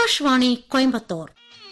ஆகாஷ்வாணி கோயம்புத்தூர்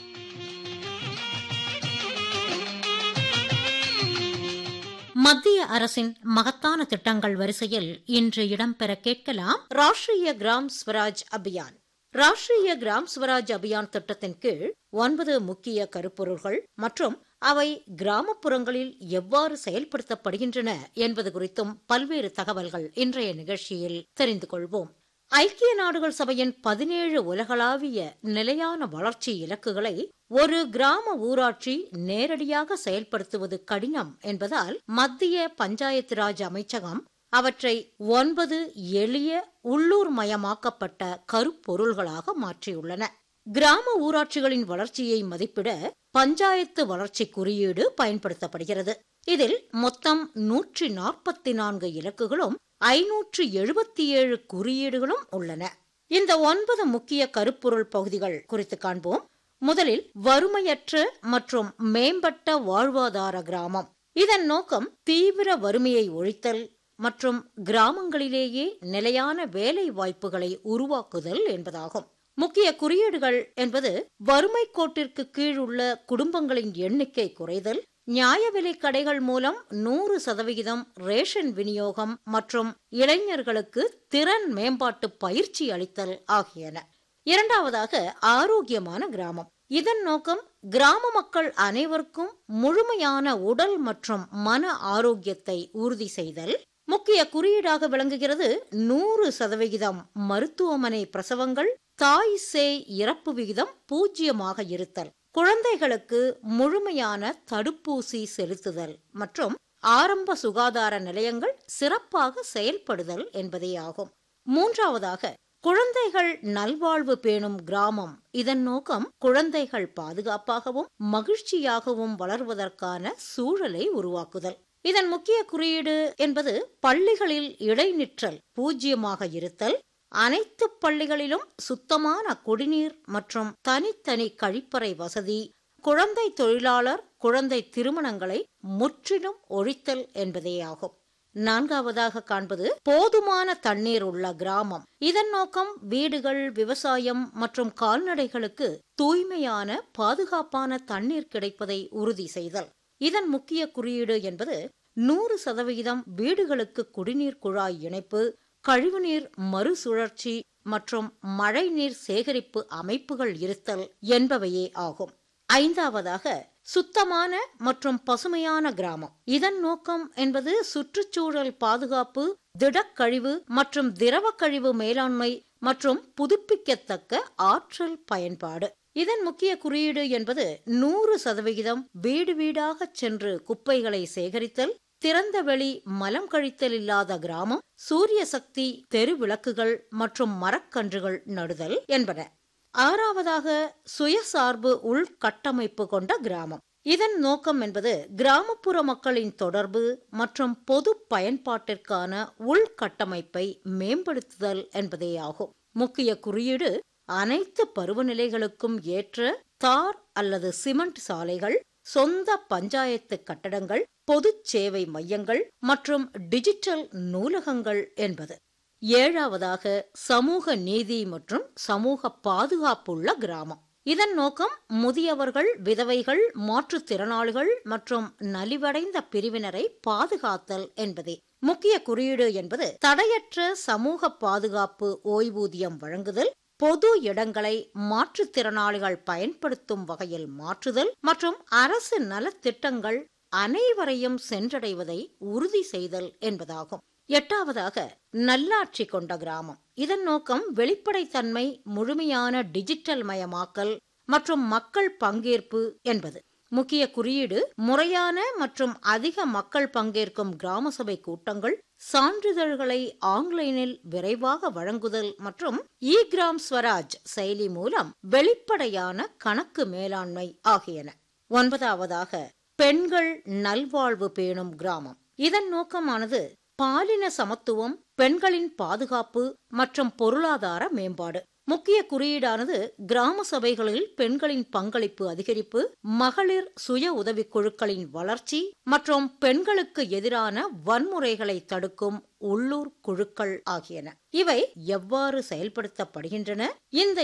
மத்திய அரசின் மகத்தான திட்டங்கள் வரிசையில் இன்று இடம்பெற கேட்கலாம் ராஷ்டிரிய கிராம் ஸ்வராஜ் அபியான் ராஷ்டிரிய கிராம் ஸ்வராஜ் அபியான் திட்டத்தின் கீழ் ஒன்பது முக்கிய கருப்பொருள்கள் மற்றும் அவை கிராமப்புறங்களில் எவ்வாறு செயல்படுத்தப்படுகின்றன என்பது குறித்தும் பல்வேறு தகவல்கள் இன்றைய நிகழ்ச்சியில் தெரிந்து கொள்வோம் ஐக்கிய நாடுகள் சபையின் பதினேழு உலகளாவிய நிலையான வளர்ச்சி இலக்குகளை ஒரு கிராம ஊராட்சி நேரடியாக செயல்படுத்துவது கடினம் என்பதால் மத்திய பஞ்சாயத்து ராஜ் அமைச்சகம் அவற்றை ஒன்பது எளிய உள்ளூர் மயமாக்கப்பட்ட கருப்பொருள்களாக மாற்றியுள்ளன கிராம ஊராட்சிகளின் வளர்ச்சியை மதிப்பிட பஞ்சாயத்து வளர்ச்சி குறியீடு பயன்படுத்தப்படுகிறது இதில் மொத்தம் நூற்றி நாற்பத்தி நான்கு இலக்குகளும் ஐநூற்று எழுபத்தி ஏழு குறியீடுகளும் உள்ளன இந்த ஒன்பது முக்கிய கருப்பொருள் பகுதிகள் குறித்து காண்போம் முதலில் வறுமையற்ற மற்றும் மேம்பட்ட வாழ்வாதார கிராமம் இதன் நோக்கம் தீவிர வறுமையை ஒழித்தல் மற்றும் கிராமங்களிலேயே நிலையான வேலை வாய்ப்புகளை உருவாக்குதல் என்பதாகும் முக்கிய குறியீடுகள் என்பது வறுமை கோட்டிற்கு கீழ் உள்ள குடும்பங்களின் எண்ணிக்கை குறைதல் நியாய விலை கடைகள் மூலம் நூறு சதவிகிதம் ரேஷன் விநியோகம் மற்றும் இளைஞர்களுக்கு திறன் மேம்பாட்டு பயிற்சி அளித்தல் ஆகியன இரண்டாவதாக ஆரோக்கியமான கிராமம் இதன் நோக்கம் கிராம மக்கள் அனைவருக்கும் முழுமையான உடல் மற்றும் மன ஆரோக்கியத்தை உறுதி செய்தல் முக்கிய குறியீடாக விளங்குகிறது நூறு சதவிகிதம் மருத்துவமனை பிரசவங்கள் தாய் சேய் இறப்பு விகிதம் பூஜ்ஜியமாக இருத்தல் குழந்தைகளுக்கு முழுமையான தடுப்பூசி செலுத்துதல் மற்றும் ஆரம்ப சுகாதார நிலையங்கள் சிறப்பாக செயல்படுதல் என்பதே ஆகும் மூன்றாவதாக குழந்தைகள் நல்வாழ்வு பேணும் கிராமம் இதன் நோக்கம் குழந்தைகள் பாதுகாப்பாகவும் மகிழ்ச்சியாகவும் வளர்வதற்கான சூழலை உருவாக்குதல் இதன் முக்கிய குறியீடு என்பது பள்ளிகளில் இடைநிற்றல் பூஜ்ஜியமாக இருத்தல் அனைத்து பள்ளிகளிலும் சுத்தமான குடிநீர் மற்றும் தனித்தனி கழிப்பறை வசதி குழந்தை தொழிலாளர் குழந்தை திருமணங்களை முற்றிலும் ஒழித்தல் என்பதேயாகும் நான்காவதாக காண்பது போதுமான தண்ணீர் உள்ள கிராமம் இதன் நோக்கம் வீடுகள் விவசாயம் மற்றும் கால்நடைகளுக்கு தூய்மையான பாதுகாப்பான தண்ணீர் கிடைப்பதை உறுதி செய்தல் இதன் முக்கிய குறியீடு என்பது நூறு சதவிகிதம் வீடுகளுக்கு குடிநீர் குழாய் இணைப்பு கழிவுநீர் மறுசுழற்சி மற்றும் மழைநீர் சேகரிப்பு அமைப்புகள் இருத்தல் என்பவையே ஆகும் ஐந்தாவதாக சுத்தமான மற்றும் பசுமையான கிராமம் இதன் நோக்கம் என்பது சுற்றுச்சூழல் பாதுகாப்பு திடக்கழிவு மற்றும் திரவ கழிவு மேலாண்மை மற்றும் புதுப்பிக்கத்தக்க ஆற்றல் பயன்பாடு இதன் முக்கிய குறியீடு என்பது நூறு சதவிகிதம் வீடு வீடாக சென்று குப்பைகளை சேகரித்தல் திறந்த வெளி மலம் கழித்தல் இல்லாத கிராமம் சூரிய சக்தி தெரு விளக்குகள் மற்றும் மரக்கன்றுகள் நடுதல் என்பன ஆறாவதாக சுயசார்பு உள்கட்டமைப்பு கொண்ட கிராமம் இதன் நோக்கம் என்பது கிராமப்புற மக்களின் தொடர்பு மற்றும் பொது பயன்பாட்டிற்கான உள்கட்டமைப்பை மேம்படுத்துதல் என்பதேயாகும் முக்கிய குறியீடு அனைத்து பருவநிலைகளுக்கும் ஏற்ற தார் அல்லது சிமெண்ட் சாலைகள் சொந்த பஞ்சாயத்து கட்டடங்கள் பொது சேவை மையங்கள் மற்றும் டிஜிட்டல் நூலகங்கள் என்பது ஏழாவதாக சமூக நீதி மற்றும் சமூக பாதுகாப்புள்ள கிராமம் இதன் நோக்கம் முதியவர்கள் விதவைகள் மாற்றுத்திறனாளிகள் மற்றும் நலிவடைந்த பிரிவினரை பாதுகாத்தல் என்பதே முக்கிய குறியீடு என்பது தடையற்ற சமூக பாதுகாப்பு ஓய்வூதியம் வழங்குதல் பொது இடங்களை மாற்றுத்திறனாளிகள் பயன்படுத்தும் வகையில் மாற்றுதல் மற்றும் அரசு நலத்திட்டங்கள் அனைவரையும் சென்றடைவதை உறுதி செய்தல் என்பதாகும் எட்டாவதாக நல்லாட்சி கொண்ட கிராமம் இதன் நோக்கம் வெளிப்படைத்தன்மை முழுமையான டிஜிட்டல் மயமாக்கல் மற்றும் மக்கள் பங்கேற்பு என்பது முக்கிய குறியீடு முறையான மற்றும் அதிக மக்கள் பங்கேற்கும் கிராம சபை கூட்டங்கள் சான்றிதழ்களை ஆன்லைனில் விரைவாக வழங்குதல் மற்றும் இ கிராம் ஸ்வராஜ் செயலி மூலம் வெளிப்படையான கணக்கு மேலாண்மை ஆகியன ஒன்பதாவதாக பெண்கள் நல்வாழ்வு பேணும் கிராமம் இதன் நோக்கமானது பாலின சமத்துவம் பெண்களின் பாதுகாப்பு மற்றும் பொருளாதார மேம்பாடு முக்கிய குறியீடானது கிராம சபைகளில் பெண்களின் பங்களிப்பு அதிகரிப்பு மகளிர் சுய உதவிக் குழுக்களின் வளர்ச்சி மற்றும் பெண்களுக்கு எதிரான வன்முறைகளை தடுக்கும் உள்ளூர் குழுக்கள் ஆகியன இவை எவ்வாறு செயல்படுத்தப்படுகின்றன இந்த